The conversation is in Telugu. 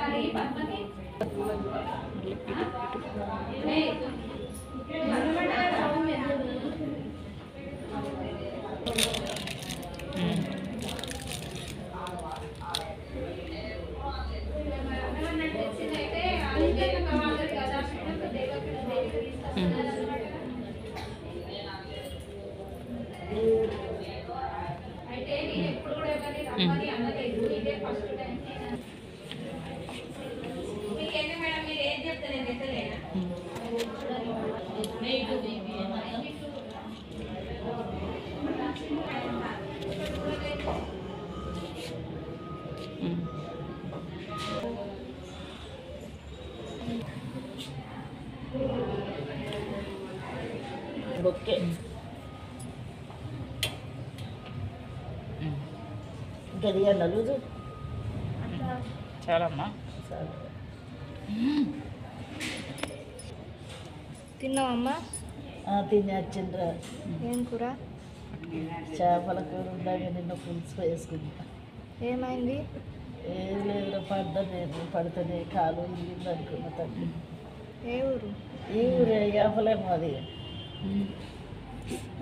ఓకే ఇంకా తీయాలి లూజు చాలమ్మా సరే తిన్నావమ్మా ఆ, తిని వచ్చిండ్రా ఏం కూర చేపల కూర ఉండగా నిన్న పులుసు వేసుకుంటా ఏమైంది ఏం లేదురా పడ్డా నేను పడితేనే కాలు ఇరిగింది అనుకున్న తల్లి ఏ ఊరు ఈ ఊరే యాపలేమో అది